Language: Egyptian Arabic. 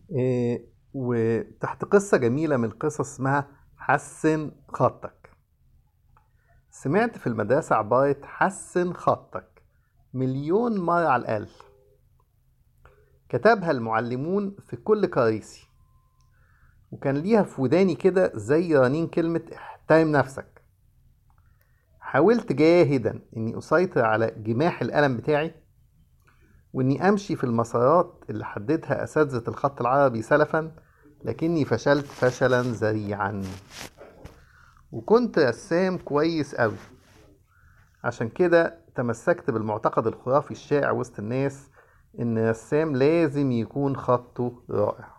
إيه وتحت قصة جميلة من القصص اسمها حسن خطك سمعت في المدرسة عبارة حسن خطك مليون مرة على الأقل كتبها المعلمون في كل كراسي وكان ليها في وداني كده زي رنين كلمة احترم نفسك حاولت جاهدا اني اسيطر على جماح القلم بتاعي واني امشي في المسارات اللي حددها اساتذة الخط العربي سلفا لكني فشلت فشلا ذريعا وكنت رسام كويس قوي عشان كده تمسكت بالمعتقد الخرافي الشائع وسط الناس ان الرسام لازم يكون خطه رائع